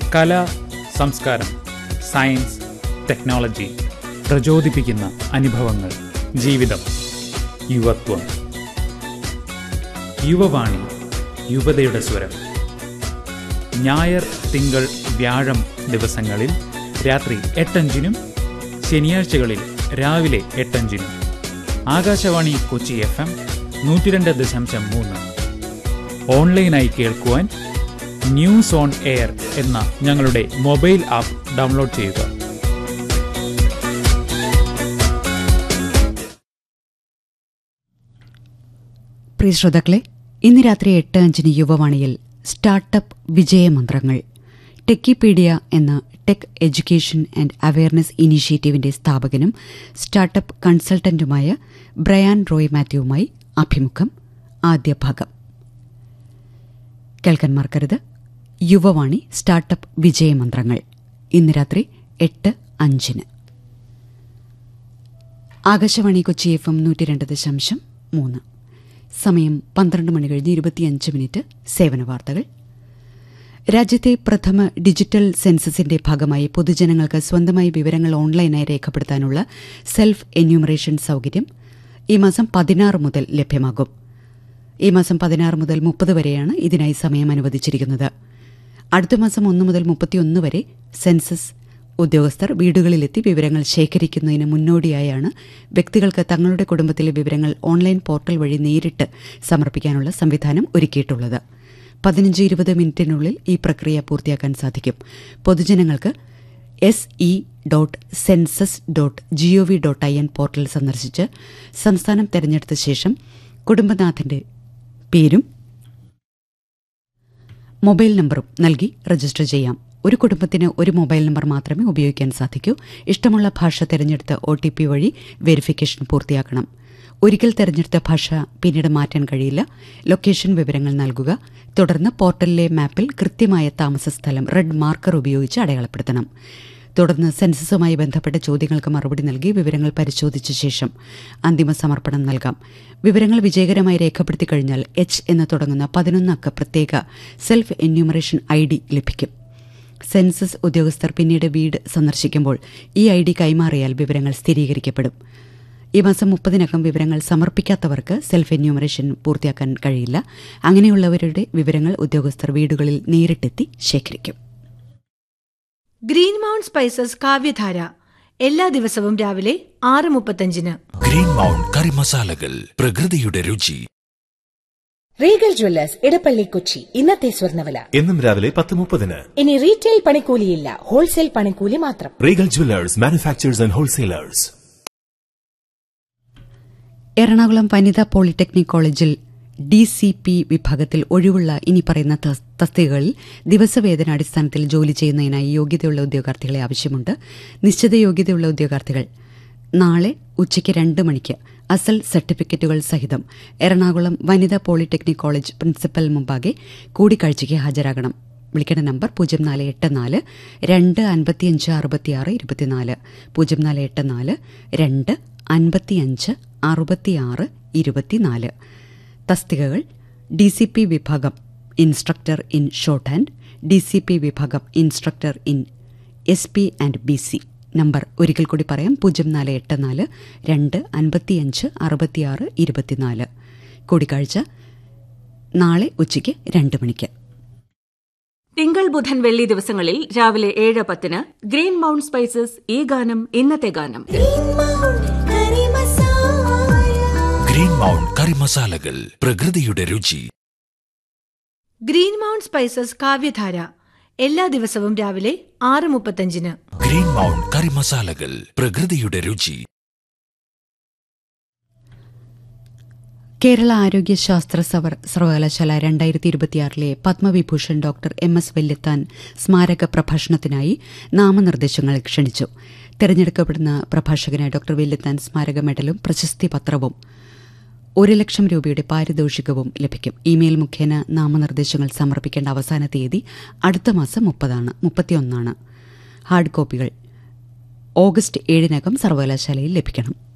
കല സംസ്കാരം science technology പ്രചോദിപ്പിക്കുന്ന അനുഭവങ്ങൾ ജീവിതം യുവത്വം യുവവാണി യുവതയുടെ സ്വരം ഞായർ തിങ്കൾ വ്യാഴം ദിവസങ്ങളിൽ രാത്രി എട്ടഞ്ചിനും ശനിയാഴ്ചകളിൽ രാവിലെ എട്ടഞ്ചിനും ആകാശവാണി കൊച്ചി എഫ് എം നൂറ്റി രണ്ട് ദശാംശം മൂന്ന് ഓൺലൈനായി കേൾക്കുവാൻ ന്യൂസ് ഓൺ എയർ എന്ന ഞങ്ങളുടെ മൊബൈൽ ആപ്പ് ഡൗൺലോഡ് ചെയ്യുക പ്രിയ ശ്രോതാക്കളെ ഇന്ന് രാത്രി എട്ട് അഞ്ചിന് യുവവാണിയിൽ സ്റ്റാർട്ടപ്പ് വിജയമന്ത്രങ്ങൾ ടെക്കിപീഡിയ എന്ന ടെക് എഡ്യൂക്കേഷൻ ആൻഡ് അവയർനെസ് ഇനീഷ്യേറ്റീവിന്റെ സ്ഥാപകനും സ്റ്റാർട്ടപ്പ് കൺസൾട്ടന്റുമായ ബ്രയാൻ റോയ് മാത്യുവുമായി അഭിമുഖം ആദ്യ ഭാഗം കേൾക്കാൻ മറക്കരുത് യുവവാണി സ്റ്റാർട്ടപ്പ് വിജയമന്ത്രങ്ങൾ ഇന്ന് രാത്രി എട്ട് അഞ്ചിന് ആകാശവാണി കൊച്ചി എഫ് എം നൂറ്റി രണ്ട് ദശാംശം മൂന്ന് സമയം പന്ത്രണ്ട് മണി കഴിഞ്ഞ് ഇരുപത്തിയഞ്ച് മിനിറ്റ് സേവന വാർത്തകൾ രാജ്യത്തെ പ്രഥമ ഡിജിറ്റൽ സെൻസസിന്റെ ഭാഗമായി പൊതുജനങ്ങൾക്ക് സ്വന്തമായി വിവരങ്ങൾ ഓൺലൈനായി രേഖപ്പെടുത്താനുള്ള സെൽഫ് എന്യൂമറേഷൻ സൌകര്യം ഈ മാസം പതിനാറ് മുതൽ ലഭ്യമാകും ഈ മാസം പതിനാറ് മുതൽ മുപ്പത് വരെയാണ് ഇതിനായി സമയം അനുവദിച്ചിരിക്കുന്നത് അടുത്ത മാസം ഒന്ന് മുതൽ മുപ്പത്തിയൊന്ന് വരെ സെൻസസ് ഉദ്യോഗസ്ഥർ വീടുകളിലെത്തി വിവരങ്ങൾ ശേഖരിക്കുന്നതിന് മുന്നോടിയായാണ് വ്യക്തികൾക്ക് തങ്ങളുടെ കുടുംബത്തിലെ വിവരങ്ങൾ ഓൺലൈൻ പോർട്ടൽ വഴി നേരിട്ട് സമർപ്പിക്കാനുള്ള സംവിധാനം ഒരുക്കിയിട്ടുള്ളത് പതിനഞ്ച് ഇരുപത് മിനിറ്റിനുള്ളിൽ ഈ പ്രക്രിയ പൂർത്തിയാക്കാൻ സാധിക്കും പൊതുജനങ്ങൾക്ക് S E dot census dot GOV dot I N portal സന്ദർശിച്ച് സംസ്ഥാനം തെരഞ്ഞെടുത്ത ശേഷം കുടുംബനാഥന്റെ പേരും മൊബൈൽ നമ്പറും നൽകി രജിസ്റ്റർ ചെയ്യാം ഒരു കുടുംബത്തിന് ഒരു മൊബൈൽ നമ്പർ മാത്രമേ ഉപയോഗിക്കാൻ സാധിക്കൂ ഇഷ്ടമുള്ള ഭാഷ തിരഞ്ഞെടുത്ത് ഒ ടി പി വഴി വെരിഫിക്കേഷൻ പൂർത്തിയാക്കണം ഒരിക്കൽ തിരഞ്ഞെടുത്ത ഭാഷ പിന്നീട് മാറ്റാൻ കഴിയില്ല ലൊക്കേഷൻ വിവരങ്ങൾ നൽകുക തുടർന്ന് പോർട്ടലിലെ മാപ്പിൽ കൃത്യമായ താമസ സ്ഥലം റെഡ് മാർക്കർ ഉപയോഗിച്ച് അടയാളപ്പെടുത്തണം തുടർന്ന് സെൻസസുമായി ബന്ധപ്പെട്ട ചോദ്യങ്ങൾക്ക് മറുപടി നൽകി വിവരങ്ങൾ പരിശോധിച്ച ശേഷം അന്തിമ സമർപ്പണം നൽകാം വിവരങ്ങൾ വിജയകരമായി രേഖപ്പെടുത്തി കഴിഞ്ഞാൽ എച്ച് എന്ന് തുടങ്ങുന്ന പതിനൊന്നക്ക പ്രത്യേക സെൽഫ് എന്യൂമറേഷൻ ഐ ഡി ലഭിക്കും സെൻസസ് ഉദ്യോഗസ്ഥർ പിന്നീട് വീട് സന്ദർശിക്കുമ്പോൾ ഈ ഐ ഡി കൈമാറിയാൽ വിവരങ്ങൾ സ്ഥിരീകരിക്കപ്പെടും ഈ മാസം മുപ്പതിനകം വിവരങ്ങൾ സമർപ്പിക്കാത്തവർക്ക് സെൽഫ് എന്യൂമറേഷൻ പൂർത്തിയാക്കാൻ കഴിയില്ല അങ്ങനെയുള്ളവരുടെ വിവരങ്ങൾ ഉദ്യോഗസ്ഥർ വീടുകളിൽ നേരിട്ടെത്തി ശേഖരിക്കും ഗ്രീൻ മൗണ്ട് സ്പൈസസ് കാവ്യധാര എല്ലാ ദിവസവും രാവിലെ ആറ് മുപ്പത്തഞ്ചിന് ഗ്രീൻ മൗണ്ട് കറി മസാലകൾ പ്രകൃതിയുടെ രുചി റീഗൽ ജ്വല്ലേഴ്സ് ഇടപ്പള്ളി കൊച്ചി ഇന്നത്തെ സ്വർണ്ണവില എന്നും രാവിലെ പത്ത് മുപ്പതിന് ഇനി റീറ്റെയിൽ പണിക്കൂലിയില്ല ഹോൾസെയിൽ പണിക്കൂലി മാത്രം Regal jewellers manufacturers and wholesalers Ernakulam വനിതാ പോളിടെക്നിക് കോളേജിൽ ഡി സി പി വിഭാഗത്തിൽ ഒഴിവുള്ള ഇനി പറയുന്ന തസ്- തസ്തികകളിൽ ദിവസവേതനാടിസ്ഥാനത്തിൽ ജോലി ചെയ്യുന്നതിനായി യോഗ്യതയുള്ള ഉദ്യോഗാർത്ഥികളെ ആവശ്യമുണ്ട് നിശ്ചിത യോഗ്യതയുള്ള ഉദ്യോഗാർത്ഥികൾ നാളെ ഉച്ചയ്ക്ക് രണ്ട് മണിക്ക് അസൽ സർട്ടിഫിക്കറ്റുകൾ സഹിതം എറണാകുളം വനിതാ പോളിടെക്നിക് കോളേജ് പ്രിൻസിപ്പൽ മുമ്പാകെ കൂടിക്കാഴ്ചയ്ക്ക് ഹാജരാകണം വിളിക്കേണ്ട നമ്പർ പൂജ്യം നാല് എട്ട് നാല് രണ്ട് അൻപത്തിയഞ്ച് അറുപത്തിയാറ് ഇരുപത്തിനാല് പൂജ്യം നാല് എട്ട് നാല് രണ്ട് അൻപത്തിയഞ്ച് അറുപത്തിയാറ് ഇരുപത്തിനാല് തസ്തികകൾ ഡി സി പി വിഭാഗം instructor in shorthand D C P വിഭാഗം instructor in S P and B C number ഒരിക്കൽ കൂടി പറയാം പൂജ്യം നാല് എട്ട് നാല് രണ്ട് അൻപത്തിയഞ്ച് അറുപത്തിയാറ് ഇരുപത്തിനാല് കൂടിക്കാഴ്ച നാളെ ഉച്ചയ്ക്ക് രണ്ട് മണിക്ക് തിങ്കൾ ബുധൻ വെള്ളി ദിവസങ്ങളിൽ രാവിലെ ഏഴ് പത്തിന് ഗ്രീൻ മൗണ്ട് സ്പൈസസ് ഈ ഗാനം ഇന്നത്തെ ഗാനം ഗ്രീൻ മൗണ്ട് കറി മസാലകൾ പ്രകൃതിയുടെ രുചി ഗ്രീൻ മൗണ്ട് സ്പൈസസ് കാവ്യധാര എല്ലാ ദിവസവും രാവിലെ ആറ് മുപ്പത്തഞ്ചിന് ഗ്രീൻ മൗണ്ട് കറി മസാലകൾ പ്രകൃതിയുടെ രുചി കേരള ആരോഗ്യശാസ്ത്ര സവർ സർവകലാശാല രണ്ടായിരത്തി ഇരുപത്തിയാറിലെ Padma Vibhushan doctor M S Valiathan സ്മാരക പ്രഭാഷണത്തിനായി നാമനിർദ്ദേശങ്ങൾ ക്ഷണിച്ചു തെരഞ്ഞെടുക്കപ്പെടുന്ന പ്രഭാഷകന് ഡോക്ടർ വല്യത്താൻ സ്മാരക മെഡലും പ്രശസ്തി പത്രവും ഒരു ലക്ഷം രൂപയുടെ പാരിതോഷികവും ലഭിക്കും ഇമെയിൽ മുഖേന നാമനിർദ്ദേശങ്ങൾ സമർപ്പിക്കേണ്ട അവസാന തീയതി അടുത്ത മാസം മുപ്പതാണ് മുപ്പത്തിയൊന്നാണ് ഹാർഡ് കോപ്പികൾ ഓഗസ്റ്റ് ഏഴിനകം സർവകലാശാലയിൽ ലഭിക്കണം